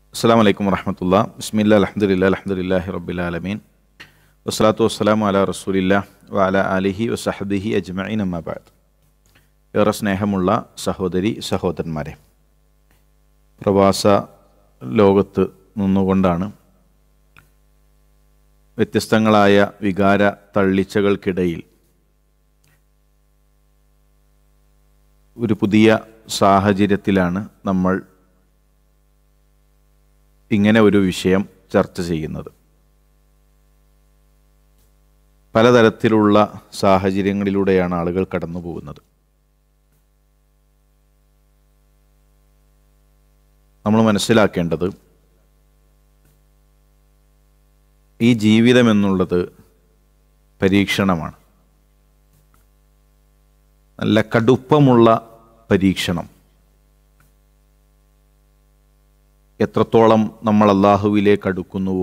അസ്സാം വലൈക്കും വറഹമത്തുള്ള ബിസ്മില്ല അലഹദില്ല അലഹദില്ലാഹി റബ്ബിലാലമീൻ വസ്സലാത്തു വസ്സലാമു അല റസൂലില്ല വഅല അലിഹി വസഹബിഹി അജ്മഈൻ അമ്മാബാദ് ഏറെ സ്നേഹമുള്ള സഹോദരി സഹോദരന്മാരെ പ്രവാസ ലോകത്ത് നിന്നുകൊണ്ടാണ് വ്യത്യസ്തങ്ങളായ വികാര തള്ളിച്ചകൾക്കിടയിൽ ഒരു പുതിയ സാഹചര്യത്തിലാണ് നമ്മൾ ഇങ്ങനെ ഒരു വിഷയം ചർച്ച ചെയ്യുന്നത് പലതരത്തിലുള്ള സാഹചര്യങ്ങളിലൂടെയാണ് ആളുകൾ കടന്നു പോകുന്നത് നമ്മൾ മനസ്സിലാക്കേണ്ടത് ഈ ജീവിതം എന്നുള്ളത് പരീക്ഷണമാണ് നല്ല കടുപ്പമുള്ള പരീക്ഷണം എത്രത്തോളം നമ്മൾ അള്ളാഹുവിലേക്ക് അടുക്കുന്നുവോ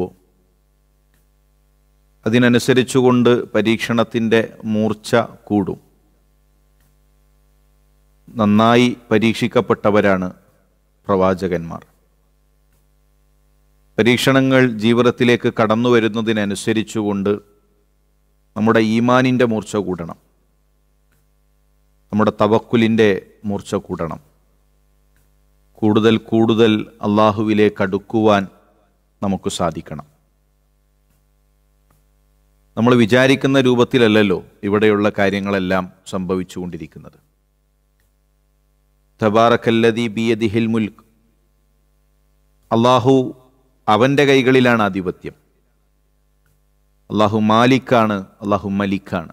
അതിനനുസരിച്ചുകൊണ്ട് പരീക്ഷണത്തിൻ്റെ മൂർച്ച കൂടും നന്നായി പരീക്ഷിക്കപ്പെട്ടവരാണ് പ്രവാചകന്മാർ പരീക്ഷണങ്ങൾ ജീവിതത്തിലേക്ക് കടന്നു വരുന്നതിനനുസരിച്ചുകൊണ്ട് നമ്മുടെ ഈമാനിൻ്റെ മൂർച്ച കൂടണം നമ്മുടെ തവക്കുലിൻ്റെ മൂർച്ച കൂടണം കൂടുതൽ കൂടുതൽ അള്ളാഹുവിലേക്ക് അടുക്കുവാൻ നമുക്ക് സാധിക്കണം നമ്മൾ വിചാരിക്കുന്ന രൂപത്തിലല്ലല്ലോ ഇവിടെയുള്ള കാര്യങ്ങളെല്ലാം സംഭവിച്ചുകൊണ്ടിരിക്കുന്നത് തബാറക്കല്ലതി ബിയദിഹിൽ മുൽക്ക് അള്ളാഹു അവൻ്റെ കൈകളിലാണ് ആധിപത്യം അള്ളാഹു മാലിക്കാണ് അള്ളാഹു മലിക്കാണ്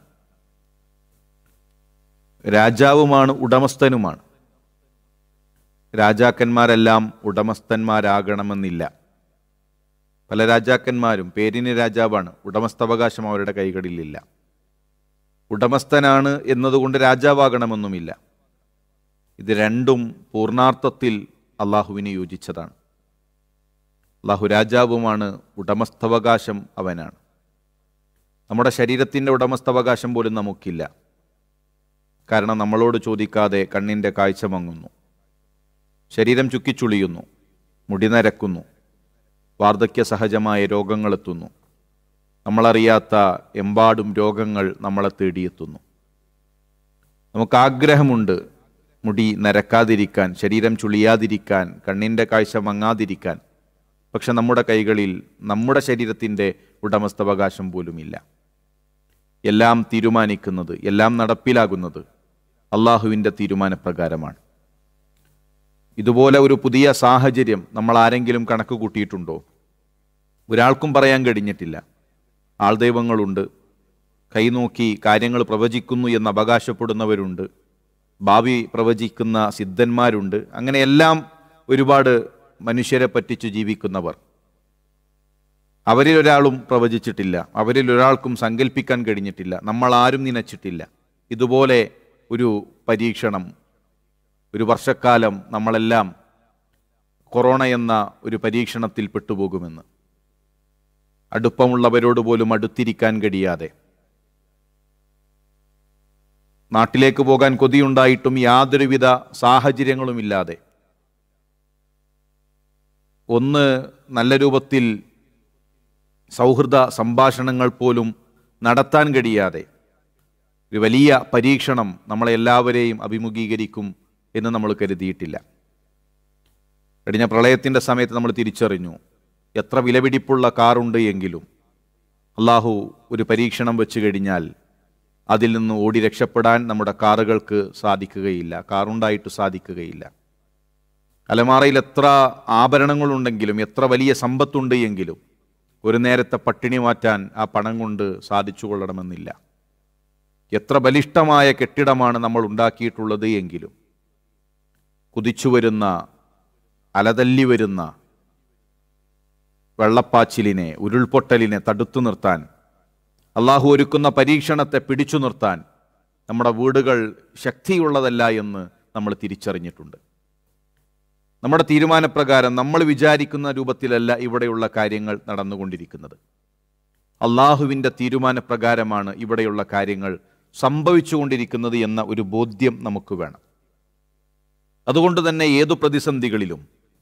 രാജാവുമാണ് ഉടമസ്ഥനുമാണ് രാജാക്കന്മാരെല്ലാം ഉടമസ്ഥന്മാരാകണമെന്നില്ല പല രാജാക്കന്മാരും പേരിന് രാജാവാണ് ഉടമസ്ഥാവകാശം അവരുടെ കൈകളിലില്ല ഉടമസ്ഥനാണ് എന്നതുകൊണ്ട് രാജാവാകണമെന്നുമില്ല ഇത് രണ്ടും പൂർണാർത്ഥത്തിൽ അള്ളാഹുവിന് യോജിച്ചതാണ് അള്ളാഹു രാജാവുമാണ് ഉടമസ്ഥാവകാശം അവനാണ് നമ്മുടെ ശരീരത്തിൻ്റെ ഉടമസ്ഥാവകാശം പോലും നമുക്കില്ല കാരണം നമ്മളോട് ചോദിക്കാതെ കണ്ണിൻ്റെ കാഴ്ച മങ്ങുന്നു ശരീരം ചുക്കിച്ചുളിയുന്നു മുടി നരക്കുന്നു വാർദ്ധക്യ സഹജമായ രോഗങ്ങളെത്തുന്നു നമ്മളറിയാത്ത എമ്പാടും രോഗങ്ങൾ നമ്മളെ തേടിയെത്തുന്നു നമുക്ക് ആഗ്രഹമുണ്ട് മുടി നരക്കാതിരിക്കാൻ ശരീരം ചുളിയാതിരിക്കാൻ കണ്ണിൻ്റെ കാഴ്ച മങ്ങാതിരിക്കാൻ പക്ഷെ നമ്മുടെ കൈകളിൽ നമ്മുടെ ശരീരത്തിൻ്റെ ഉടമസ്ഥാവകാശം പോലുമില്ല എല്ലാം തീരുമാനിക്കുന്നത് എല്ലാം നടപ്പിലാകുന്നത് അള്ളാഹുവിൻ്റെ തീരുമാനപ്രകാരമാണ് ഇതുപോലെ ഒരു പുതിയ സാഹചര്യം നമ്മൾ ആരെങ്കിലും കണക്ക് കൂട്ടിയിട്ടുണ്ടോ ഒരാൾക്കും പറയാൻ കഴിഞ്ഞിട്ടില്ല ആൾദൈവങ്ങളുണ്ട് കൈനോക്കി കാര്യങ്ങൾ പ്രവചിക്കുന്നു എന്ന് അവകാശപ്പെടുന്നവരുണ്ട് ഭാവി പ്രവചിക്കുന്ന സിദ്ധന്മാരുണ്ട് അങ്ങനെയെല്ലാം ഒരുപാട് മനുഷ്യരെ പറ്റിച്ചു ജീവിക്കുന്നവർ അവരിൽ ഒരാളും പ്രവചിച്ചിട്ടില്ല അവരിൽ ഒരാൾക്കും സങ്കല്പിക്കാൻ കഴിഞ്ഞിട്ടില്ല നമ്മൾ ആരും നനച്ചിട്ടില്ല ഇതുപോലെ ഒരു പരീക്ഷണം ഒരു വർഷക്കാലം നമ്മളെല്ലാം കൊറോണ എന്ന ഒരു പരീക്ഷണത്തിൽ പെട്ടുപോകുമെന്ന് അടുപ്പമുള്ളവരോട് പോലും അടുത്തിരിക്കാൻ കഴിയാതെ നാട്ടിലേക്ക് പോകാൻ കൊതിയുണ്ടായിട്ടും യാതൊരുവിധ സാഹചര്യങ്ങളുമില്ലാതെ ഒന്ന് നല്ല രൂപത്തിൽ സൗഹൃദ സംഭാഷണങ്ങൾ പോലും നടത്താൻ കഴിയാതെ ഒരു വലിയ പരീക്ഷണം നമ്മളെല്ലാവരെയും അഭിമുഖീകരിക്കും എന്ന് നമ്മൾ കരുതിയിട്ടില്ല കഴിഞ്ഞ പ്രളയത്തിൻ്റെ സമയത്ത് നമ്മൾ തിരിച്ചറിഞ്ഞു എത്ര വിലപിടിപ്പുള്ള കാറുണ്ട് എങ്കിലും അള്ളാഹു ഒരു പരീക്ഷണം വെച്ച് കഴിഞ്ഞാൽ അതിൽ നിന്ന് ഓടി രക്ഷപ്പെടാൻ നമ്മുടെ കാറുകൾക്ക് സാധിക്കുകയില്ല കാറുണ്ടായിട്ട് സാധിക്കുകയില്ല അലമാറയിൽ എത്ര ആഭരണങ്ങളുണ്ടെങ്കിലും എത്ര വലിയ സമ്പത്തുണ്ട് എങ്കിലും ഒരു നേരത്തെ പട്ടിണി മാറ്റാൻ ആ പണം കൊണ്ട് സാധിച്ചു കൊള്ളണമെന്നില്ല എത്ര ബലിഷ്ടമായ കെട്ടിടമാണ് നമ്മൾ ഉണ്ടാക്കിയിട്ടുള്ളത് എങ്കിലും കുതിച്ചു വരുന്ന അലതല്ലി വരുന്ന വെള്ളപ്പാച്ചിലിനെ ഉരുൾപൊട്ടലിനെ തടുത്തു നിർത്താൻ അള്ളാഹു ഒരുക്കുന്ന പരീക്ഷണത്തെ പിടിച്ചു നിർത്താൻ നമ്മുടെ വീടുകൾ ശക്തിയുള്ളതല്ല എന്ന് നമ്മൾ തിരിച്ചറിഞ്ഞിട്ടുണ്ട് നമ്മുടെ തീരുമാനപ്രകാരം നമ്മൾ വിചാരിക്കുന്ന രൂപത്തിലല്ല ഇവിടെയുള്ള കാര്യങ്ങൾ നടന്നുകൊണ്ടിരിക്കുന്നത് അള്ളാഹുവിൻ്റെ തീരുമാനപ്രകാരമാണ് ഇവിടെയുള്ള കാര്യങ്ങൾ സംഭവിച്ചുകൊണ്ടിരിക്കുന്നത് എന്ന ഒരു ബോധ്യം നമുക്ക് വേണം അതുകൊണ്ട് തന്നെ ഏതു പ്രതിസന്ധികളിലും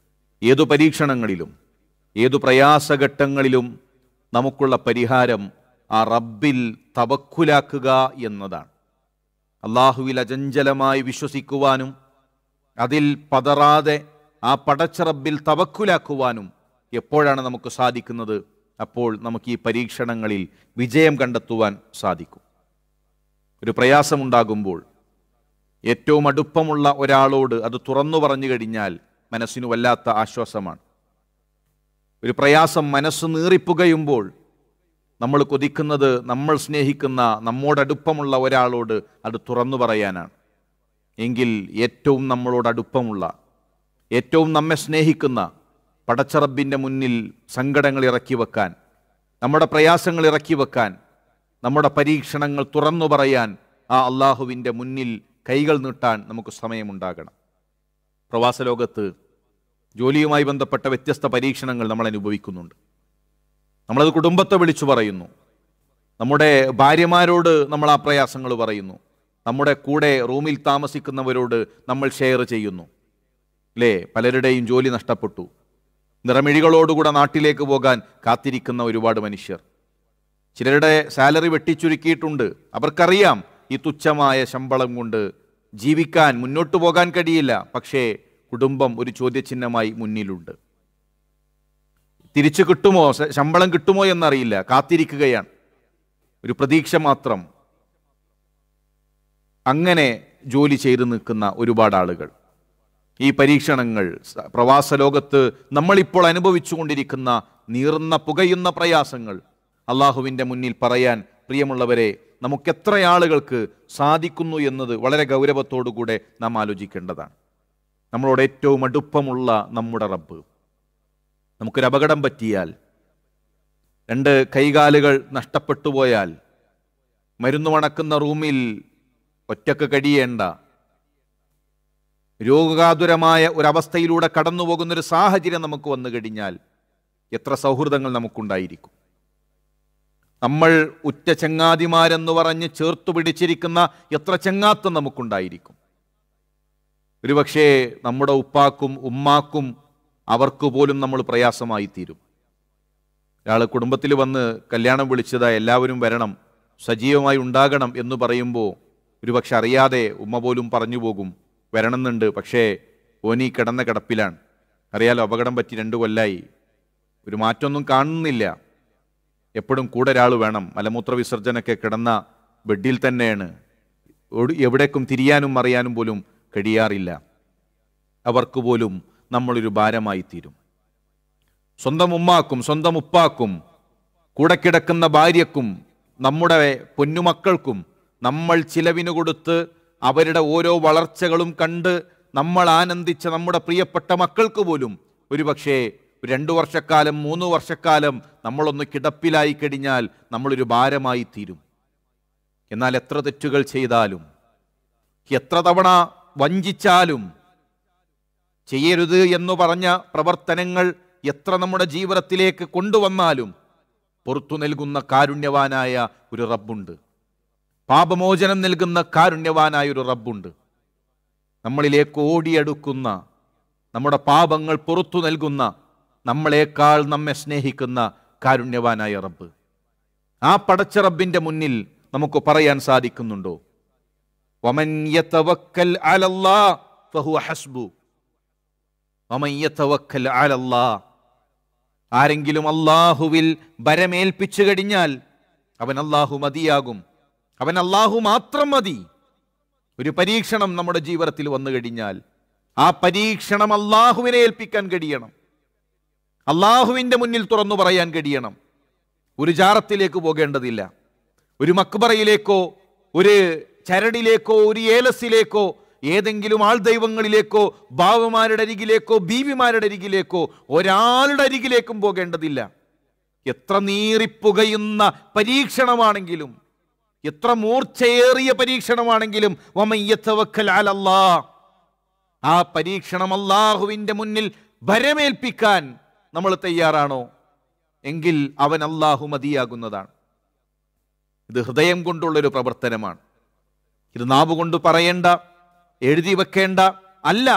ഏതു പരീക്ഷണങ്ങളിലും ഏതു പ്രയാസഘട്ടങ്ങളിലും നമുക്കുള്ള പരിഹാരം ആ റബ്ബിൽ തവക്കുലാക്കുക എന്നതാണ് അള്ളാഹുവിൽ അചഞ്ചലമായി വിശ്വസിക്കുവാനും അതിൽ പതറാതെ ആ പടച്ച റബ്ബിൽ തവക്കുലാക്കുവാനും എപ്പോഴാണ് നമുക്ക് സാധിക്കുന്നത് അപ്പോൾ നമുക്ക് ഈ പരീക്ഷണങ്ങളിൽ വിജയം കണ്ടെത്തുവാൻ സാധിക്കും ഒരു പ്രയാസമുണ്ടാകുമ്പോൾ ഏറ്റവും അടുപ്പമുള്ള ഒരാളോട് അത് തുറന്നു പറഞ്ഞു കഴിഞ്ഞാൽ മനസ്സിന് വല്ലാത്ത ആശ്വാസമാണ് ഒരു പ്രയാസം മനസ്സ് നീറിപ്പുകയുമ്പോൾ നമ്മൾ കൊതിക്കുന്നത് നമ്മൾ സ്നേഹിക്കുന്ന നമ്മോടടുപ്പമുള്ള ഒരാളോട് അത് തുറന്നു പറയാനാണ് എങ്കിൽ ഏറ്റവും നമ്മളോട് അടുപ്പമുള്ള ഏറ്റവും നമ്മെ സ്നേഹിക്കുന്ന പടച്ചറബിൻ്റെ മുന്നിൽ സങ്കടങ്ങൾ ഇറക്കി വെക്കാൻ നമ്മുടെ പ്രയാസങ്ങൾ ഇറക്കി വെക്കാൻ നമ്മുടെ പരീക്ഷണങ്ങൾ തുറന്നു പറയാൻ ആ അള്ളാഹുവിൻ്റെ മുന്നിൽ കൈകൾ നീട്ടാൻ നമുക്ക് സമയമുണ്ടാകണം പ്രവാസ ലോകത്ത് ജോലിയുമായി ബന്ധപ്പെട്ട വ്യത്യസ്ത പരീക്ഷണങ്ങൾ നമ്മൾ അനുഭവിക്കുന്നുണ്ട് നമ്മളത് കുടുംബത്തെ വിളിച്ചു പറയുന്നു നമ്മുടെ ഭാര്യമാരോട് നമ്മൾ ആ പ്രയാസങ്ങൾ പറയുന്നു നമ്മുടെ കൂടെ റൂമിൽ താമസിക്കുന്നവരോട് നമ്മൾ ഷെയർ ചെയ്യുന്നു അല്ലേ പലരുടെയും ജോലി നഷ്ടപ്പെട്ടു നിറമിഴികളോടുകൂടെ നാട്ടിലേക്ക് പോകാൻ കാത്തിരിക്കുന്ന ഒരുപാട് മനുഷ്യർ ചിലരുടെ സാലറി വെട്ടിച്ചുരുക്കിയിട്ടുണ്ട് അവർക്കറിയാം ഈ തുച്ഛമായ ശമ്പളം കൊണ്ട് ജീവിക്കാൻ മുന്നോട്ട് പോകാൻ കഴിയില്ല പക്ഷേ കുടുംബം ഒരു ചോദ്യചിഹ്നമായി മുന്നിലുണ്ട് തിരിച്ചു കിട്ടുമോ ശ- ശമ്പളം കിട്ടുമോ എന്നറിയില്ല കാത്തിരിക്കുകയാണ് ഒരു പ്രതീക്ഷ മാത്രം അങ്ങനെ ജോലി ചെയ്തു നിൽക്കുന്ന ഒരുപാട് ആളുകൾ ഈ പരീക്ഷണങ്ങൾ സ- പ്രവാസ ലോകത്ത് നമ്മളിപ്പോൾ അനുഭവിച്ചു കൊണ്ടിരിക്കുന്ന നീർന്ന പുകയുന്ന പ്രയാസങ്ങൾ അള്ളാഹുവിൻ്റെ മുന്നിൽ പറയാൻ പ്രിയമുള്ളവരെ നമുക്കെത്ര ആളുകൾക്ക് സാധിക്കുന്നു എന്നത് വളരെ ഗൗരവത്തോടുകൂടെ നാം ആലോചിക്കേണ്ടതാണ് നമ്മളോട് ഏറ്റവും അടുപ്പമുള്ള നമ്മുടെ റബ്ബ് നമുക്കൊരു അപകടം പറ്റിയാൽ രണ്ട് കൈകാലുകൾ നഷ്ടപ്പെട്ടു പോയാൽ മരുന്ന് മണക്കുന്ന റൂമിൽ ഒറ്റക്ക് കഴിയേണ്ട രോഗാതുരമായ ഒരവസ്ഥയിലൂടെ കടന്നു പോകുന്നൊരു സാഹചര്യം നമുക്ക് വന്നു കഴിഞ്ഞാൽ എത്ര സൗഹൃദങ്ങൾ നമുക്കുണ്ടായിരിക്കും നമ്മൾ ഉറ്റ ചങ്ങാതിമാരെന്ന് പറഞ്ഞ് ചേർത്തു പിടിച്ചിരിക്കുന്ന എത്ര ചങ്ങാത്തം നമുക്കുണ്ടായിരിക്കും ഒരുപക്ഷേ നമ്മുടെ ഉപ്പാക്കും ഉമ്മാക്കും അവർക്ക് പോലും നമ്മൾ പ്രയാസമായി തീരും ഒരാൾ കുടുംബത്തിൽ വന്ന് കല്യാണം വിളിച്ചതാ എല്ലാവരും വരണം സജീവമായി ഉണ്ടാകണം എന്ന് പറയുമ്പോൾ ഒരുപക്ഷെ അറിയാതെ ഉമ്മ പോലും പറഞ്ഞു പോകും വരണമെന്നുണ്ട് പക്ഷേ ഓനി കിടന്ന കിടപ്പിലാണ് അറിയാലോ അപകടം പറ്റി രണ്ടു കൊല്ലായി ഒരു മാറ്റമൊന്നും കാണുന്നില്ല എപ്പോഴും കൂടെ ഒരാൾ വേണം മലമൂത്ര വിസർജനമൊക്കെ കിടന്ന ബെഡിൽ തന്നെയാണ് ഒട്- എവിടേക്കും തിരിയാനും അറിയാനും പോലും കഴിയാറില്ല അവർക്ക് പോലും നമ്മളൊരു ഭാരമായി തീരും സ്വന്തം ഉമ്മാക്കും സ്വന്തം ഉപ്പാക്കും കൂടെ കിടക്കുന്ന ഭാര്യക്കും നമ്മുടെ പൊന്നുമക്കൾക്കും നമ്മൾ ചിലവിന് കൊടുത്ത് അവരുടെ ഓരോ വളർച്ചകളും കണ്ട് നമ്മൾ ആനന്ദിച്ച നമ്മുടെ പ്രിയപ്പെട്ട മക്കൾക്ക് പോലും ഒരുപക്ഷേ ഒരു രണ്ടു വർഷക്കാലം മൂന്ന് വർഷക്കാലം നമ്മളൊന്ന് കിടപ്പിലായി കഴിഞ്ഞാൽ നമ്മളൊരു ഭാരമായി തീരും എന്നാൽ എത്ര തെറ്റുകൾ ചെയ്താലും എത്ര തവണ വഞ്ചിച്ചാലും ചെയ്യരുത് എന്ന് പറഞ്ഞ പ്രവർത്തനങ്ങൾ എത്ര നമ്മുടെ ജീവിതത്തിലേക്ക് കൊണ്ടുവന്നാലും പുറത്തു നൽകുന്ന കാരുണ്യവാനായ ഒരു റബ്ബുണ്ട് പാപമോചനം നൽകുന്ന കാരുണ്യവാനായ ഒരു റബ്ബുണ്ട് നമ്മളിലേക്ക് ഓടിയെടുക്കുന്ന നമ്മുടെ പാപങ്ങൾ പുറത്തു നൽകുന്ന നമ്മളെക്കാൾ നമ്മെ സ്നേഹിക്കുന്ന കാരുണ്യവാനായ റബ്ബ് ആ പടച്ച റബ്ബിന്റെ മുന്നിൽ നമുക്ക് പറയാൻ സാധിക്കുന്നുണ്ടോ വമൻ യതവക്കൽ അലല്ലാ ഫഹുവ ഹസ്ബു വമൻ യതവക്കൽ അലല്ലാ ആരെങ്കിലും അള്ളാഹുവിൽ ബരമേൽപ്പിച്ചു കഴിഞ്ഞാൽ അവൻ അള്ളാഹു മതിയാകും അവൻ അള്ളാഹു മാത്രം മതി ഒരു പരീക്ഷണം നമ്മുടെ ജീവിതത്തിൽ വന്നു കഴിഞ്ഞാൽ ആ പരീക്ഷണം അള്ളാഹുവിനെ ഏൽപ്പിക്കാൻ കഴിയണം അള്ളാഹുവിൻ്റെ മുന്നിൽ തുറന്നു പറയാൻ കഴിയണം ഒരു ജാറത്തിലേക്ക് പോകേണ്ടതില്ല ഒരു മക്ബറയിലേക്കോ ഒരു ചരടിലേക്കോ ഒരു ഏലസിലേക്കോ ഏതെങ്കിലും ആൾ ദൈവങ്ങളിലേക്കോ ബാവമാരുടെ അരികിലേക്കോ ബീവിമാരുടെ അരികിലേക്കോ ഒരാളുടെ അരികിലേക്കും പോകേണ്ടതില്ല എത്ര നീറിപ്പുകയുന്ന പരീക്ഷണമാണെങ്കിലും എത്ര മൂർച്ചയേറിയ പരീക്ഷണമാണെങ്കിലും വമൻ യതവക്കൽ അലല്ലാ ആ പരീക്ഷണം അള്ളാഹുവിൻ്റെ മുന്നിൽ ഭരമേൽപ്പിക്കാൻ നമ്മൾ തയ്യാറാണോ എങ്കിൽ അവൻ അള്ളാഹു മതിയാകുന്നതാണ് ഇത് ഹൃദയം കൊണ്ടുള്ളൊരു പ്രവർത്തനമാണ് ഇത് നാവ് കൊണ്ട് പറയേണ്ട എഴുതി വെക്കേണ്ട അല്ല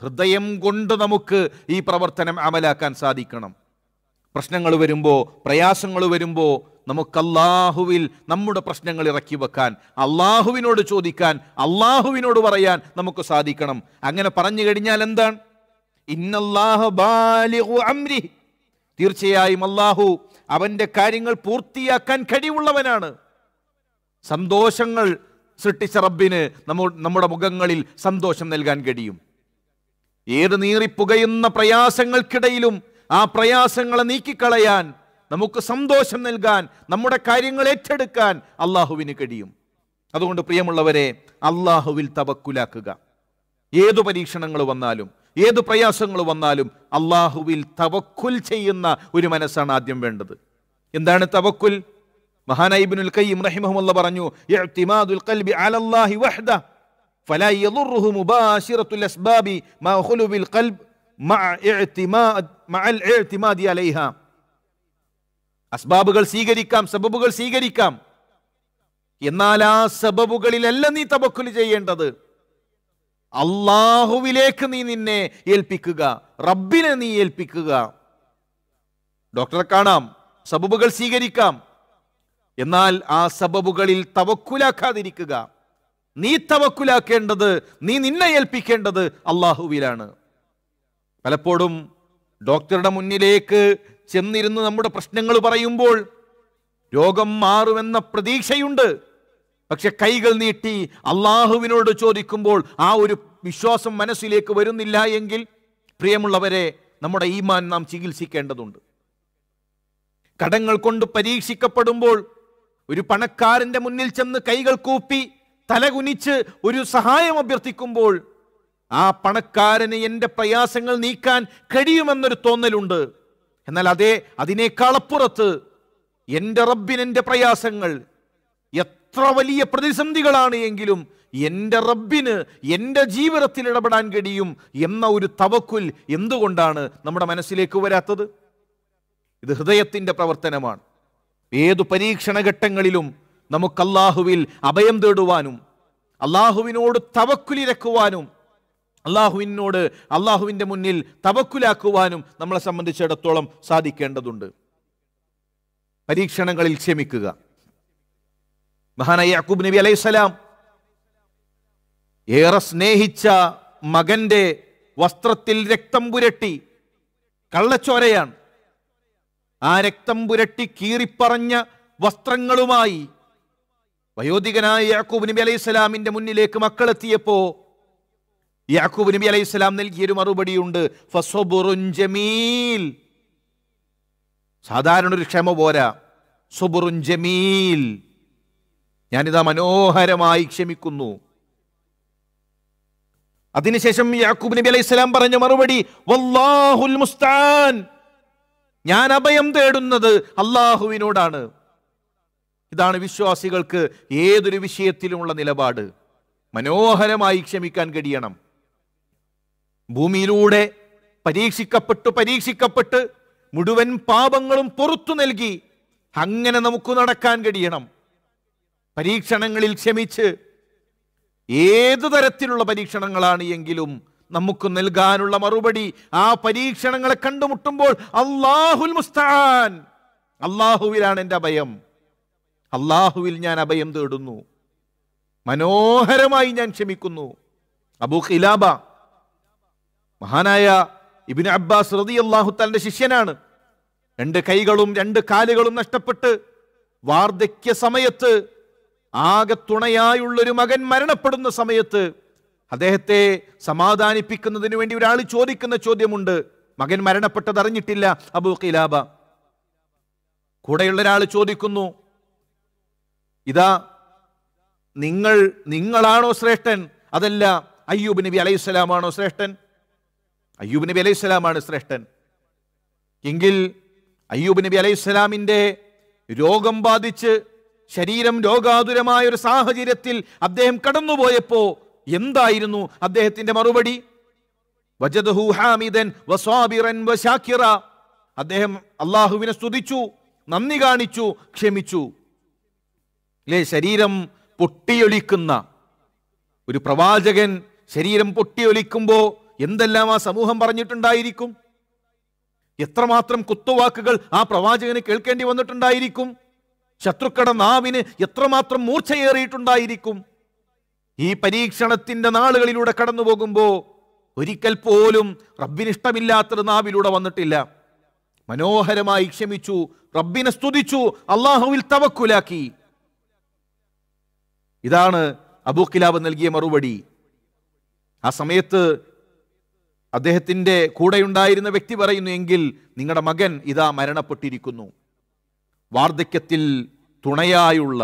ഹൃദയം കൊണ്ട് നമുക്ക് ഈ പ്രവർത്തനം അമലാക്കാൻ സാധിക്കണം പ്രശ്നങ്ങൾ വരുമ്പോൾ പ്രയാസങ്ങൾ വരുമ്പോൾ നമുക്ക് അള്ളാഹുവിൽ നമ്മുടെ പ്രശ്നങ്ങൾ ഇറക്കി വെക്കാൻ അള്ളാഹുവിനോട് ചോദിക്കാൻ അള്ളാഹുവിനോട് പറയാൻ നമുക്ക് സാധിക്കണം അങ്ങനെ പറഞ്ഞു കഴിഞ്ഞാൽ എന്താണ് ഇന്നല്ലാഹ ബാലിഗു അംരി തീർച്ചയായും അള്ളാഹു അവന്റെ കാര്യങ്ങൾ പൂർത്തിയാക്കാൻ കഴിവുള്ളവനാണ് സന്തോഷങ്ങൾ സൃഷ്ടിച്ച റബ്ബിന് നമ്മ നമ്മുടെ മുഖങ്ങളിൽ സന്തോഷം നൽകാൻ കഴിയും ഏത് നീറിപ്പുകയുന്ന പ്രയാസങ്ങൾക്കിടയിലും ആ പ്രയാസങ്ങളെ നീക്കിക്കളയാൻ നമുക്ക് സന്തോഷം നൽകാൻ നമ്മുടെ കാര്യങ്ങൾ ഏറ്റെടുക്കാൻ അള്ളാഹുവിന് കഴിയും അതുകൊണ്ട് പ്രിയമുള്ളവരെ അള്ളാഹുവിൽ തവക്കുലാക്കുക ഏതു പരീക്ഷണങ്ങൾ വന്നാലും ഏതു പ്രയാസങ്ങൾ വന്നാലും അള്ളാഹുവിൽ തവക്കുൽ ചെയ്യുന്ന ഒരു മനസ്സാണ് ആദ്യം വേണ്ടത് എന്താണ് തവക്കുൽ മഹാനൈബിനുൽ കയ്യം റഹിമഹുല്ല പറഞ്ഞു ഇഅ്തിമാദുൽ ഖൽബി അലല്ലാഹി വഹ്ദ فلا يضره مباشرة الأسباب مع خلو القلب مع اعتماد مع الاعتماد عليها അസ്ബാബുകൾ സ്വീകരിക്കാം സബബുകൾ സ്വീകരിക്കാം എന്നാൽ ആ സബബുകളിലല്ല നീ തബക്കുൽ ചെയ്യേണ്ടത് അള്ളാഹുവിലേക്ക് നീ നിന്നെ ഏൽപ്പിക്കുക റബ്ബിനെ നീ ഏൽപ്പിക്കുക ഡോക്ടറെ കാണാം സബബുകൾ സ്വീകരിക്കാം എന്നാൽ ആ സബബുകളിൽ തവക്കുലാക്കാതിരിക്കുക നീ തവക്കുലാക്കേണ്ടത് നീ നിന്നെ ഏൽപ്പിക്കേണ്ടത് അള്ളാഹുവിലാണ് പലപ്പോഴും ഡോക്ടറുടെ മുന്നിലേക്ക് ചെന്നിരുന്ന് നമ്മുടെ പ്രശ്നങ്ങൾ പറയുമ്പോൾ രോഗം മാറുമെന്ന പ്രതീക്ഷയുണ്ട് പക്ഷെ കൈകൾ നീട്ടി അള്ളാഹുവിനോട് ചോദിക്കുമ്പോൾ ആ ഒരു വിശ്വാസം മനസ്സിലേക്ക് വരുന്നില്ല എങ്കിൽ പ്രിയമുള്ളവരെ നമ്മുടെ ഈമാൻ നാം ചികിത്സിക്കേണ്ടതുണ്ട് കടങ്ങൾ കൊണ്ട് പരീക്ഷിക്കപ്പെടുമ്പോൾ ഒരു പണക്കാരന്റെ മുന്നിൽ ചെന്ന് കൈകൾ കൂപ്പി തലകുനിച്ച് ഒരു സഹായം അഭ്യർത്ഥിക്കുമ്പോൾ ആ പണക്കാരന് എൻ്റെ പ്രയാസങ്ങൾ നീക്കാൻ കഴിയുമെന്നൊരു തോന്നലുണ്ട് എന്നാൽ അതേ അതിനേക്കാൾ അപ്പുറത്ത് എൻ്റെ റബ്ബിനെൻ്റെ പ്രയാസങ്ങൾ എത്ര വലിയ പ്രതിസന്ധികളാണ് എങ്കിലും എൻ്റെ റബ്ബിന് എൻ്റെ ജീവിതത്തിൽ ഇടപെടാൻ കഴിയും എന്ന ഒരു തവക്കുൽ എന്തുകൊണ്ടാണ് നമ്മുടെ മനസ്സിലേക്ക് വരാത്തത് ഇത് ഹൃദയത്തിൻ്റെ പ്രവർത്തനമാണ് ഏതു പരീക്ഷണ ഘട്ടങ്ങളിലും നമുക്ക് അള്ളാഹുവിൽ അഭയം തേടുവാനും അള്ളാഹുവിനോട് തവക്കുലിരക്കുവാനും അള്ളാഹുവിനോട് അള്ളാഹുവിൻ്റെ മുന്നിൽ തവക്കുലാക്കുവാനും നമ്മളെ സംബന്ധിച്ചിടത്തോളം സാധിക്കേണ്ടതുണ്ട് പരീക്ഷണങ്ങളിൽ ക്ഷമിക്കുക മഹാനായ യാക്കൂബ് നബി അലൈഹിസ്സലാം ഏറെ സ്നേഹിച്ച മകന്റെ വസ്ത്രത്തിൽ രക്തം പുരട്ടി കള്ളച്ചോരയാണ് ആ രക്തം പുരട്ടി കീറിപ്പറഞ്ഞ വസ്ത്രങ്ങളുമായി വയോധികനായ യാക്കൂബ് നബി അലൈഹി സ്വലാമിന്റെ മുന്നിലേക്ക് മക്കളെത്തിയപ്പോ യാക്കൂബ് നബി അലൈഹി സ്വലാം നൽകിയൊരു മറുപടിയുണ്ട് ഫസ്വബുറുൻ ജമീൽ സാധാരണ ഒരു ക്ഷമ പോരാ സുബുറുൻ ജമീൽ ഞാനിതാ മനോഹരമായി ക്ഷമിക്കുന്നു അതിനുശേഷം യാക്കൂബ് നബി അലൈഹി സ്വലാം പറഞ്ഞ മറുപടി വല്ലാഹുൽ മുസ്താൻ ഞാൻ അഭയം തേടുന്നത് അള്ളാഹുവിനോടാണ് ഇതാണ് വിശ്വാസികൾക്ക് ഏതൊരു വിഷയത്തിലുമുള്ള നിലപാട് മനോഹരമായി ക്ഷമിക്കാൻ കഴിയണം ഭൂമിയിലൂടെ പരീക്ഷിക്കപ്പെട്ടു പരീക്ഷിക്കപ്പെട്ട് മുഴുവൻ പാപങ്ങളും പുറത്തു നൽകി അങ്ങനെ നമുക്ക് നടക്കാൻ കഴിയണം പരീക്ഷണങ്ങളിൽ ക്ഷമിച്ച് ഏതു തരത്തിലുള്ള പരീക്ഷണങ്ങളാണ് എങ്കിലും നമുക്ക് നൽകാനുള്ള മറുപടി ആ പരീക്ഷണങ്ങളെ കണ്ടുമുട്ടുമ്പോൾ അള്ളാഹുൽ മുസ്താൻ അള്ളാഹുവിലാണ് എൻ്റെ അഭയം അള്ളാഹുവിൽ ഞാൻ അഭയം തേടുന്നു മനോഹരമായി ഞാൻ ക്ഷമിക്കുന്നു അബൂ ഖിലാബ മഹാനായ ഇബിന് അബ്ബാസ് റതി അള്ളാഹു തന്റെ ശിഷ്യനാണ് രണ്ട് കൈകളും രണ്ട് കാലുകളും നഷ്ടപ്പെട്ട് വാർദ്ധക്യ സമയത്ത് ആകെ തുണയായുള്ളൊരു മകൻ മരണപ്പെടുന്ന സമയത്ത് അദ്ദേഹത്തെ സമാധാനിപ്പിക്കുന്നതിന് വേണ്ടി ഒരാൾ ചോദിക്കുന്ന ചോദ്യമുണ്ട് മകൻ മരണപ്പെട്ടത് അറിഞ്ഞിട്ടില്ല അബൂ ഖിലാബ കൂടെയുള്ള ഒരാൾ ചോദിക്കുന്നു ഇതാ നിങ്ങൾ നിങ്ങളാണോ ശ്രേഷ്ഠൻ അതല്ല അയ്യൂബ് നബി അലൈഹിസ്സലാമാണോ ശ്രേഷ്ഠൻ അയ്യൂബ് നബി അലൈഹിസ്സലാമാണ് ശ്രേഷ്ഠൻ എങ്കിൽ അയ്യൂബ് നബി അലൈഹിസ്സലാമിൻ്റെ രോഗം ബാധിച്ച് ശരീരം രോഗാതുരമായ ഒരു സാഹചര്യത്തിൽ അദ്ദേഹം കടന്നുപോയപ്പോ എന്തായിരുന്നു അദ്ദേഹത്തിന്റെ മറുപടി വജദഹു ഹാമിദൻ വസ്വാബിറൻ വശാക്കിറ അദ്ദേഹം അള്ളാഹുവിനെ സ്തുതിച്ചു നന്ദി കാണിച്ചു ക്ഷമിച്ചു അല്ലേ ശരീരം പൊട്ടിയൊലിക്കുന്ന ഒരു പ്രവാചകൻ ശരീരം പൊട്ടിയൊലിക്കുമ്പോൾ എന്തെല്ലാം ആ സമൂഹം പറഞ്ഞിട്ടുണ്ടായിരിക്കും എത്രമാത്രം കുത്തുവാക്കുകൾ ആ പ്രവാചകന് കേൾക്കേണ്ടി വന്നിട്ടുണ്ടായിരിക്കും ശത്രുക്കളുടെ നാവിന് എത്രമാത്രം മൂർച്ചയേറിയിട്ടുണ്ടായിരിക്കും ഈ പരീക്ഷണത്തിന്റെ നാളുകളിലൂടെ കടന്നു പോകുമ്പോ ഒരിക്കൽ പോലും റബ്ബിനിഷ്ടമില്ലാത്തൊരു നാവിലൂടെ വന്നിട്ടില്ല മനോഹരമായി ക്ഷമിച്ചു റബ്ബിനെ സ്തുതിച്ചു അള്ളാഹുവിൽ തവക്കുലാക്കി ഇതാണ് അബൂ കിലാബ് നൽകിയ മറുപടി ആ സമയത്ത് അദ്ദേഹത്തിന്റെ കൂടെയുണ്ടായിരുന്ന വ്യക്തി പറയുന്നു എങ്കിൽ നിങ്ങളുടെ മകൻ ഇതാ മരണപ്പെട്ടിരിക്കുന്നു വാർദ്ധക്യത്തിൽ തുണയായുള്ള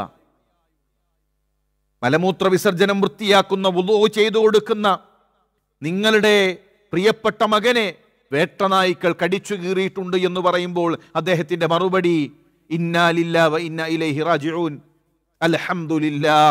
മലമൂത്ര വിസർജനം വൃത്തിയാക്കുന്ന വുളു ചെയ്തു കൊടുക്കുന്ന നിങ്ങളുടെ പ്രിയപ്പെട്ട മകനെ വേട്ടനായ്ക്കൾ കടിച്ചു കീറിയിട്ടുണ്ട് എന്ന് പറയുമ്പോൾ അദ്ദേഹത്തിന്റെ മറുപടി ഇന്നാലില്ല വ ഇന്ന ഇലൈഹി റാജിഊൻ അൽഹംദുലില്ലാ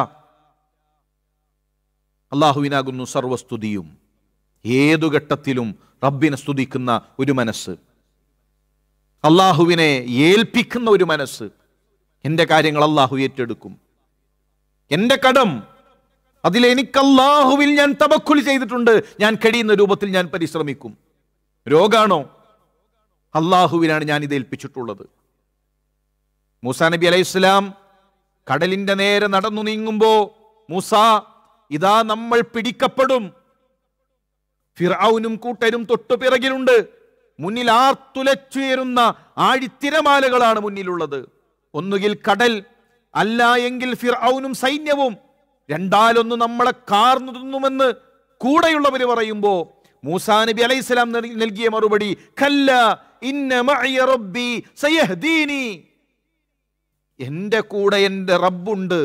അള്ളാഹുവിനാകുന്നു സർവസ്തുതിയും ഏതു ഘട്ടത്തിലും റബ്ബിനെ സ്തുതിക്കുന്ന ഒരു മനസ്സ് അള്ളാഹുവിനെ ഏൽപ്പിക്കുന്ന ഒരു മനസ്സ് എൻ്റെ കാര്യങ്ങൾ അള്ളാഹു ഏറ്റെടുക്കും എൻ്റെ കടം അതിൽ എനിക്ക് അള്ളാഹുവിൽ ഞാൻ തബക്കുൽ ചെയ്തിട്ടുണ്ട് ഞാൻ കഴിയുന്ന രൂപത്തിൽ ഞാൻ പരിശ്രമിക്കും രോഗാണോ അള്ളാഹുവിനാണ് ഞാൻ ഇത് ഏൽപ്പിച്ചിട്ടുള്ളത് മൂസാ നബി അലൈഹി ഇസ്ലാം കടലിന്റെ നേരെ നടന്നു നീങ്ങുമ്പോ മൂസ ഇതാ നമ്മൾ പിടിക്കപ്പെടും ഫിറൌനും കൂട്ടരും തൊട്ടു പിറകിലുണ്ട് മുന്നിൽ ആർത്തുലച്ചുയരുന്ന ആഴിത്തിരമാലകളാണ് മുന്നിലുള്ളത് ഒന്നുകിൽ കടൽ അല്ല എങ്കിൽ ഫിറൌനും സൈന്യവും രണ്ടാലൊന്ന് നമ്മളെ കാർന്നു തിന്നുമെന്ന് കൂടെയുള്ളവർ പറയുമ്പോ മൂസാ നബി അലൈഹി സ്വലാം നൽകിയ മറുപടി കല്ല ഇന്ന മഅയ റബ്ബി സയഹ്ദീനി എന്റെ കൂടെ എന്റെ റബ്ബുണ്ട്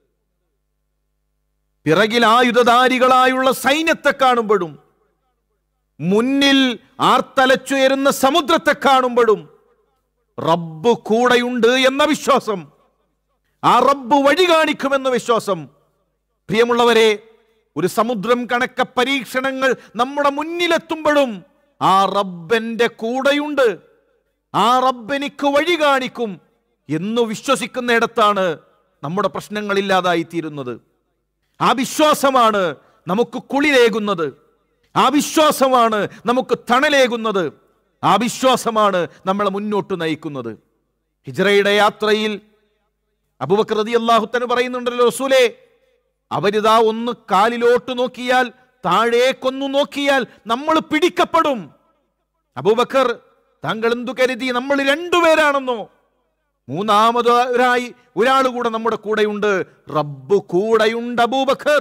പിറകിൽ ആയുധധാരികളായുള്ള സൈന്യത്തെ കാണുമ്പോഴും മുന്നിൽ ആർത്തലച്ചുയരുന്ന സമുദ്രത്തെ കാണുമ്പോഴും റബ്ബ് കൂടെയുണ്ട് എന്ന വിശ്വാസം ആ റബ്ബ് വഴി കാണിക്കുമെന്ന വിശ്വാസം പ്രിയമുള്ളവരെ ഒരു സമുദ്രം കണക്ക പരീക്ഷണങ്ങൾ നമ്മുടെ മുന്നിലെത്തുമ്പോഴും ആ റബ്ബന്റെ കൂടെയുണ്ട് ആ റബ്ബെനിക്ക് വഴി കാണിക്കും എന്ന് വിശ്വസിക്കുന്നിടത്താണ് നമ്മുടെ പ്രശ്നങ്ങളില്ലാതായി തീരുന്നത് ആ വിശ്വാസമാണ് നമുക്ക് കുളിരേകുന്നത് ആ വിശ്വാസമാണ് നമുക്ക് തണലേകുന്നത് ആ വിശ്വാസമാണ് നമ്മളെ മുന്നോട്ട് നയിക്കുന്നത് ഹിജ്റയുടെ യാത്രയിൽ അബുബക്കർ റതി അള്ളാഹുത്തന് പറയുന്നുണ്ടല്ലോ റസൂലേ അവരിതാ ഒന്ന് കാലിലോട്ട് നോക്കിയാൽ താഴേക്കൊന്നു നോക്കിയാൽ നമ്മൾ പിടിക്കപ്പെടും അബൂബക്കർ താങ്കൾ എന്തു കരുതി നമ്മൾ രണ്ടുപേരാണെന്നോ മൂന്നാമത് ഒരായി ഒരാൾ കൂടെ നമ്മുടെ കൂടെയുണ്ട് റബ്ബ് കൂടെയുണ്ട് അബൂബക്കർ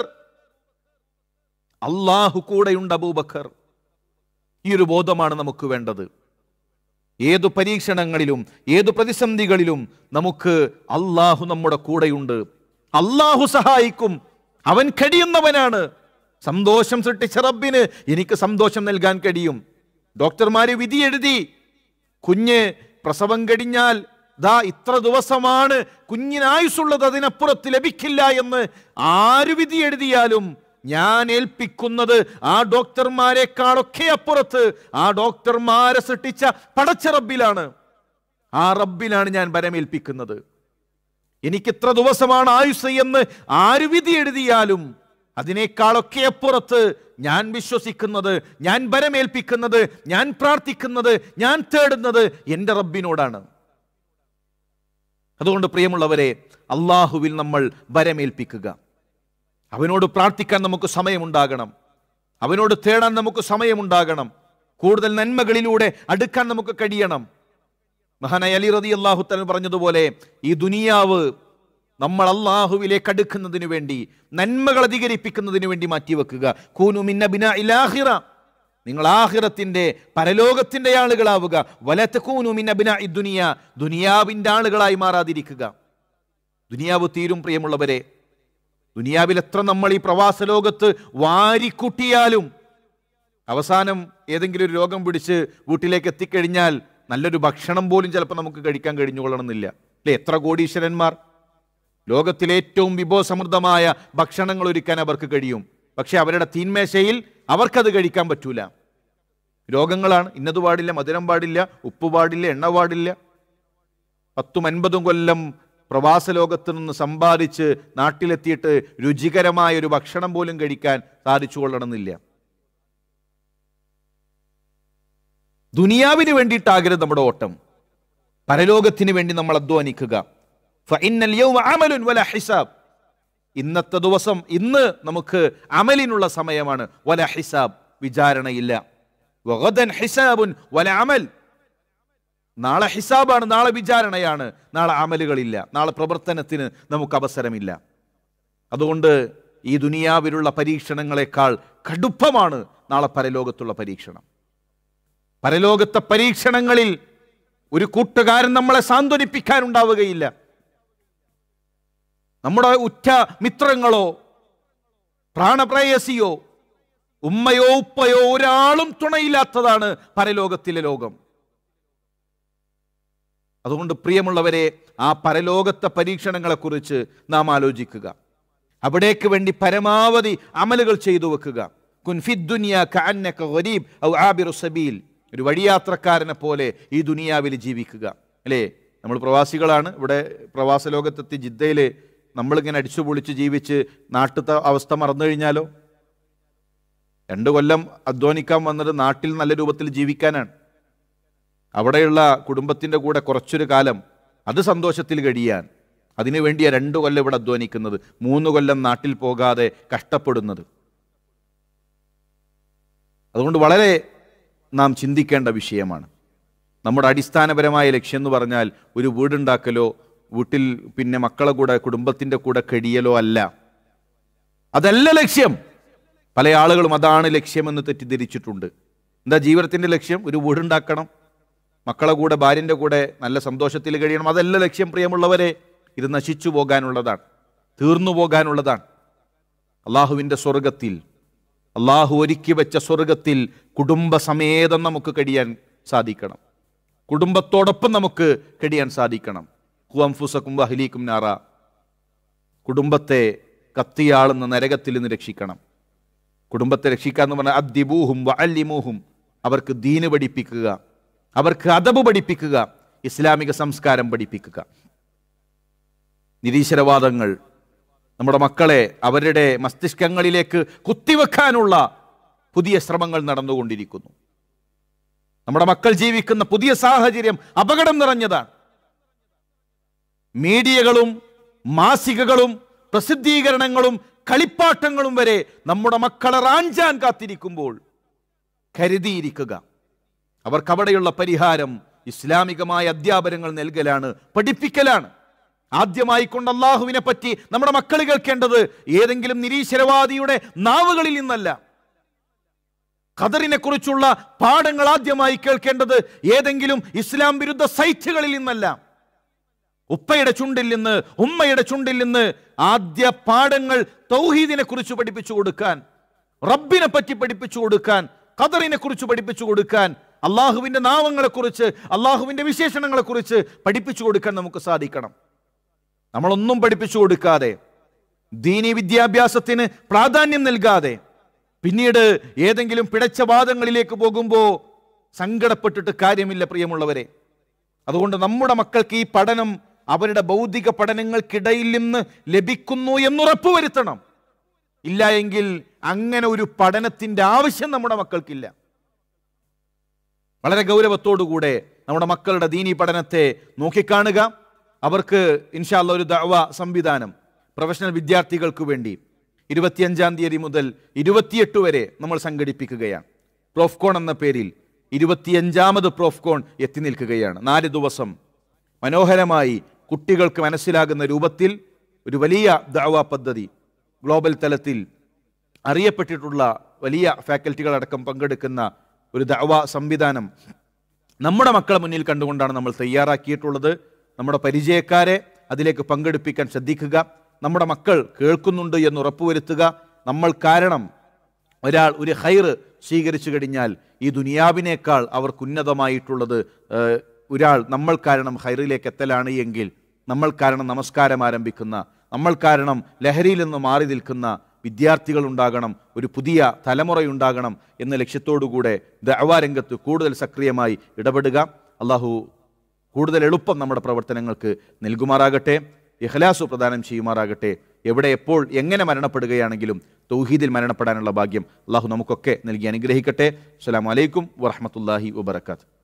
അള്ളാഹു കൂടെയുണ്ട് അബൂബക്കർ ഈ ഒരു ബോധമാണ് നമുക്ക് വേണ്ടത് ഏതു പരീക്ഷണങ്ങളിലും ഏതു പ്രതിസന്ധികളിലും നമുക്ക് അള്ളാഹു നമ്മുടെ കൂടെയുണ്ട് അള്ളാഹു സഹായിക്കും അവൻ കഴിയുന്നവനാണ് സന്തോഷം സൃഷ്ടിച്ച റബ്ബിന് എനിക്ക് സന്തോഷം നൽകാൻ കഴിയും ഡോക്ടർമാര് വിധി എഴുതി കുഞ്ഞ് പ്രസവം കഴിഞ്ഞാൽ ദാ ഇത്ര ദിവസമാണ് കുഞ്ഞിന് ആയുസുള്ളത് അതിനപ്പുറത്ത് ലഭിക്കില്ല എന്ന് ആര് വിധി എഴുതിയാലും ഞാൻ ഏൽപ്പിക്കുന്നത് ആ ഡോക്ടർമാരെക്കാളൊക്കെ അപ്പുറത്ത് ആ ഡോക്ടർമാരെ സൃഷ്ടിച്ച പടച്ച റബ്ബിലാണ് ആ റബ്ബിലാണ് ഞാൻ വരമേൽപ്പിക്കുന്നത് എനിക്ക് ഇത്ര ദിവസമാണ് ആയുസ് എന്ന് ആര് വിധി എഴുതിയാലും അതിനേക്കാളൊക്കെ അപ്പുറത്ത് ഞാൻ വിശ്വസിക്കുന്നത് ഞാൻ ബലമേൽപ്പിക്കുന്നത് ഞാൻ പ്രാർത്ഥിക്കുന്നത് ഞാൻ തേടുന്നത് എൻ്റെ റബ്ബിനോടാണ് അതുകൊണ്ട് പ്രിയമുള്ളവരെ അള്ളാഹുവിൽ നമ്മൾ ബലമേൽപ്പിക്കുക അവനോട് പ്രാർത്ഥിക്കാൻ നമുക്ക് സമയമുണ്ടാകണം അവനോട് തേടാൻ നമുക്ക് സമയമുണ്ടാകണം കൂടുതൽ നന്മകളിലൂടെ അടുക്കാൻ നമുക്ക് കഴിയണം മഹാനായ അലി റതി അള്ളാഹുത്തലൻ പറഞ്ഞതുപോലെ ഈ ദുനിയാവ് നമ്മൾ അള്ളാഹുവിലേക്ക് അടുക്കുന്നതിന് വേണ്ടി നന്മകൾ അധികരിപ്പിക്കുന്നതിന് വേണ്ടി മാറ്റിവെക്കുക കൂനു മിന്ന ബിന ഇലാഹിറ നിങ്ങൾ ആഹിറത്തിന്റെ പരലോകത്തിന്റെ ആളുകളാവുക വലത്ത് കൂനു മിന്ന ബിന ഈ ദുനിയ ദുനിയാവിന്റെ ആളുകളായി മാറാതിരിക്കുക ദുനിയാവ് തീരും പ്രിയമുള്ളവരെ ദുനിയാവിൽ എത്ര നമ്മൾ ഈ പ്രവാസ ലോകത്ത് വാരിക്കുട്ടിയാലും അവസാനം ഏതെങ്കിലും ഒരു രോഗം പിടിച്ച് വീട്ടിലേക്ക് എത്തിക്കഴിഞ്ഞാൽ നല്ലൊരു ഭക്ഷണം പോലും ചിലപ്പോൾ നമുക്ക് കഴിക്കാൻ കഴിഞ്ഞുകൊള്ളണമെന്നില്ല അല്ലെ എത്ര കോടീശ്വരന്മാർ ലോകത്തിലെ ഏറ്റവും വിഭവസമൃദ്ധമായ ഭക്ഷണങ്ങൾ ഒരുക്കാൻ അവർക്ക് കഴിയും പക്ഷെ അവരുടെ തീന്മേശയിൽ അവർക്കത് കഴിക്കാൻ പറ്റൂല രോഗങ്ങളാണ് ഇന്നത് പാടില്ല മധുരം പാടില്ല ഉപ്പ് പാടില്ല എണ്ണ പാടില്ല പത്തും അൻപതും കൊല്ലം പ്രവാസ ലോകത്ത് നിന്ന് സമ്പാദിച്ച് നാട്ടിലെത്തിയിട്ട് രുചികരമായ ഒരു ഭക്ഷണം പോലും കഴിക്കാൻ സാധിച്ചു കൊള്ളണമെന്നില്ല ദുനിയാവിന് വേണ്ടിയിട്ടാകരുത് നമ്മുടെ ഓട്ടം പരലോകത്തിന് വേണ്ടി നമ്മൾ അധ്വാനിക്കുക ഫഇന്നൽ യൗമ അമലുൻ വല ഹിസാബ് ഇന്നത്തെ ദിവസം ഇന്ന് നമുക്ക് അമലിനുള്ള സമയമാണ് വല ഹിസാബ് വിചാരണയില്ല വഗദൻ ഹിസാബുൻ വല അമൽ നാളെ ഹിസാബാണ് നാളെ വിചാരണയാണ് നാളെ അമലുകളില്ല നാളെ പ്രവർത്തനത്തിന് നമുക്ക് അവസരമില്ല അതുകൊണ്ട് ഈ ദുനിയാവിലുള്ള പരീക്ഷണങ്ങളെക്കാൾ കടുപ്പമാണ് നാളെ പരലോകത്തുള്ള പരീക്ഷണം പരലോകത്തെ പരീക്ഷണങ്ങളിൽ ഒരു കൂട്ടുകാരൻ നമ്മളെ സാന്ത്വനിപ്പിക്കാനുണ്ടാവുകയില്ല നമ്മുടെ ഉറ്റ മിത്രങ്ങളോ പ്രാണപ്രേയസിയോ ഉമ്മയോ ഉപ്പയോ ഒരാളും തുണയില്ലാത്തതാണ് പരലോകത്തിലെ ലോകം അതുകൊണ്ട് പ്രിയമുള്ളവരെ ആ പരലോകത്തെ പരീക്ഷണങ്ങളെക്കുറിച്ച് നാം ആലോചിക്കുക അവിടേക്ക് വേണ്ടി പരമാവധി അമലുകൾ ചെയ്തു വെക്കുക കുൻഫിദ്ദുനിയ കഅന്നക ഗരീബ് ഔ ആബിറു സബീൽ ഒരു വഴിയാത്രക്കാരനെ പോലെ ഈ ദുനിയാവിൽ ജീവിക്കുക അല്ലേ നമ്മൾ പ്രവാസികളാണ് ഇവിടെ പ്രവാസ ലോകത്തെത്തി ജിദ്ദയിൽ നമ്മളിങ്ങനെ അടിച്ചു പൊളിച്ച് ജീവിച്ച് നാട്ടിലത്തെ അവസ്ഥ മറന്നു കഴിഞ്ഞാലോ രണ്ട് കൊല്ലം അധ്വാനിക്കാൻ വന്നത് നാട്ടിൽ നല്ല രൂപത്തിൽ ജീവിക്കാനാണ് അവിടെയുള്ള കുടുംബത്തിൻ്റെ കൂടെ കുറച്ചൊരു കാലം അത് സന്തോഷത്തിൽ കഴിയാൻ അതിനു വേണ്ടിയാണ് രണ്ട് കൊല്ലം ഇവിടെ അധ്വാനിക്കുന്നത് മൂന്ന് കൊല്ലം നാട്ടിൽ പോകാതെ കഷ്ടപ്പെടുന്നത് അതുകൊണ്ട് വളരെ നാം ചിന്തിക്കേണ്ട വിഷയമാണ് നമ്മുടെ അടിസ്ഥാനപരമായ ലക്ഷ്യം എന്ന് പറഞ്ഞാൽ ഒരു വീടുണ്ടാക്കലോ വീട്ടിൽ പിന്നെ മക്കളെ കൂടെ കുടുംബത്തിൻ്റെ കൂടെ കഴിയലോ അല്ല അതല്ല ലക്ഷ്യം പല ആളുകളും അതാണ് ലക്ഷ്യമെന്ന് തെറ്റിദ്ധരിച്ചിട്ടുണ്ട് എന്താ ജീവിതത്തിൻ്റെ ലക്ഷ്യം ഒരു വീടുണ്ടാക്കണം മക്കളെ കൂടെ ഭാര്യൻ്റെ കൂടെ നല്ല സന്തോഷത്തിൽ കഴിയണം അതല്ല ലക്ഷ്യം പ്രിയമുള്ളവരെ ഇത് നശിച്ചു പോകാനുള്ളതാണ് തീർന്നു പോകാനുള്ളതാണ് അള്ളാഹുവിൻ്റെ സ്വർഗത്തിൽ അള്ളാഹു ഒരുക്കി വെച്ച സ്വർഗത്തിൽ കുടുംബസമേതം നമുക്ക് കഴിയാൻ സാധിക്കണം കുടുംബത്തോടൊപ്പം നമുക്ക് കഴിയാൻ സാധിക്കണം ഹുവംഫുസക്കും വഹലീക്കും നാറ കുടുംബത്തെ കത്തിയാളുന്ന നരകത്തിൽ നിന്ന് രക്ഷിക്കണം കുടുംബത്തെ രക്ഷിക്കാന്ന് പറഞ്ഞാൽ അദ്ദിബൂഹും വഅല്ലിമൂഹും അവർക്ക് ദീന് പഠിപ്പിക്കുക അവർക്ക് അതബ് പഠിപ്പിക്കുക ഇസ്ലാമിക സംസ്കാരം പഠിപ്പിക്കുക നിരീശ്വരവാദങ്ങൾ നമ്മുടെ മക്കളെ അവരുടെ മസ്തിഷ്കങ്ങളിലേക്ക് കുത്തിവെക്കാനുള്ള പുതിയ ശ്രമങ്ങൾ നടന്നുകൊണ്ടിരിക്കുന്നു നമ്മുടെ മക്കൾ ജീവിക്കുന്ന പുതിയ സാഹചര്യം അപകടം നിറഞ്ഞതാണ് മീഡിയകളും മാസികകളും പ്രസിദ്ധീകരണങ്ങളും കളിപ്പാട്ടങ്ങളും വരെ നമ്മുടെ മക്കളെ റാഞ്ചാൻ കാത്തിരിക്കുമ്പോൾ കരുതിയിരിക്കുക അവർക്ക് അവിടെയുള്ള പരിഹാരം ഇസ്ലാമികമായ അധ്യാപനങ്ങൾ നൽകലാണ് പഠിപ്പിക്കലാണ് ആദ്യമായി കൊണ്ട് അള്ളാഹുവിനെ പറ്റി നമ്മുടെ മക്കൾ കേൾക്കേണ്ടത് ഏതെങ്കിലും നിരീശ്വരവാദിയുടെ നാവുകളിൽ നിന്നല്ല ഖദറിനെ കുറിച്ചുള്ള പാഠങ്ങൾ ആദ്യമായി കേൾക്കേണ്ടത് ഏതെങ്കിലും ഇസ്ലാം വിരുദ്ധ സൈറ്റുകളിൽ നിന്നല്ല ഉപ്പയുടെ ചുണ്ടിൽ നിന്ന് ഉമ്മയുടെ ചുണ്ടിൽ നിന്ന് ആദ്യ പാഠങ്ങൾ തൗഹീദിനെ കുറിച്ച് പഠിപ്പിച്ചു കൊടുക്കാൻ റബ്ബിനെ പറ്റി പഠിപ്പിച്ചു കൊടുക്കാൻ ഖദറിനെ കുറിച്ച് പഠിപ്പിച്ചു കൊടുക്കാൻ അള്ളാഹുവിന്റെ നാമങ്ങളെ കുറിച്ച് അള്ളാഹുവിന്റെ വിശേഷണങ്ങളെ കുറിച്ച് പഠിപ്പിച്ചു കൊടുക്കാൻ നമുക്ക് സാധിക്കണം നമ്മളൊന്നും പഠിപ്പിച്ചു കൊടുക്കാതെ ദീനി വിദ്യാഭ്യാസത്തിന് പ്രാധാന്യം നൽകാതെ പിന്നീട് ഏതെങ്കിലും പിടച്ച വാദങ്ങളിലേക്ക് പോകുമ്പോൾ സങ്കടപ്പെട്ടിട്ട് കാര്യമില്ല പ്രിയമുള്ളവരെ അതുകൊണ്ട് നമ്മുടെ മക്കൾക്ക് ഈ പഠനം അവരുടെ ഭൗതിക പഠനങ്ങൾക്കിടയിൽ നിന്ന് ലഭിക്കുന്നു എന്നുറപ്പുവരുത്തണം ഇല്ല എങ്കിൽ അങ്ങനെ ഒരു പഠനത്തിന്റെ ആവശ്യം നമ്മുടെ മക്കൾക്കില്ല വളരെ ഗൗരവത്തോടുകൂടെ നമ്മുടെ മക്കളുടെ ദീനി പഠനത്തെ നോക്കിക്കാണുക അവർക്ക് ഇൻഷാല്ല ഒരു ദഅവ സംവിധാനം പ്രൊഫഷണൽ വിദ്യാർത്ഥികൾക്ക് വേണ്ടി ഇരുപത്തിയഞ്ചാം തീയതി മുതൽ ഇരുപത്തിയെട്ട് വരെ നമ്മൾ സംഘടിപ്പിക്കുകയാണ് പ്രോഫ്കോൺ എന്ന പേരിൽ ഇരുപത്തിയഞ്ചാമത് പ്രോഫ്കോൺ എത്തി നിൽക്കുകയാണ് നാല് ദിവസം മനോഹരമായി കുട്ടികൾക്ക് മനസ്സിലാകുന്ന രൂപത്തിൽ ഒരു വലിയ ദഅവ പദ്ധതി ഗ്ലോബൽ തലത്തിൽ അറിയപ്പെട്ടിട്ടുള്ള വലിയ ഫാക്കൽറ്റികളടക്കം പങ്കെടുക്കുന്ന ഒരു ദഅവ സംവിധാനം നമ്മുടെ മക്കളെ മുന്നിൽ കണ്ടുകൊണ്ടാണ് നമ്മൾ തയ്യാറാക്കിയിട്ടുള്ളത് നമ്മുടെ പരിചയക്കാരെ അതിലേക്ക് പങ്കെടുപ്പിക്കാൻ ശ്രദ്ധിക്കുക നമ്മുടെ മക്കൾ കേൾക്കുന്നുണ്ട് എന്ന് ഉറപ്പുവരുത്തുക നമ്മൾ കാരണം ഒരാൾ ഒരു ഹൈറ് സ്വീകരിച്ചു കഴിഞ്ഞാൽ ഈ ദുനിയാവിനേക്കാൾ അവർക്ക് ഉന്നതമായിട്ടുള്ളത് ഏഹ്, ഒരാൾ നമ്മൾ കാരണം ഹൈറിലേക്ക് എത്തലാണ് എങ്കിൽ നമ്മൾ കാരണം നമസ്കാരം ആരംഭിക്കുന്ന നമ്മൾ കാരണം ലഹരിയിൽ നിന്ന് മാറി നിൽക്കുന്ന വിദ്യാർത്ഥികൾ ഉണ്ടാകണം ഒരു പുതിയ തലമുറയുണ്ടാകണം എന്ന ലക്ഷ്യത്തോടുകൂടെ ദഅവാ രംഗത്ത് കൂടുതൽ സക്രിയമായി ഇടപെടുക അള്ളാഹു കൂടുതൽ എളുപ്പം നമ്മുടെ പ്രവർത്തനങ്ങൾക്ക് നൽകുമാറാകട്ടെ ഇഖ്ലാസു പ്രദാനം ചെയ്യുമാറാകട്ടെ എവിടെ എപ്പോൾ എങ്ങനെ മരണപ്പെടുകയാണെങ്കിലും തൗഹീദിൽ മരണപ്പെടാനുള്ള ഭാഗ്യം അള്ളാഹു നമുക്കൊക്കെ നൽകി അനുഗ്രഹിക്കട്ടെ അസ്സലാമു അലൈക്കും വറഹമത്തല്ലാഹി വബർക്കാത്ത്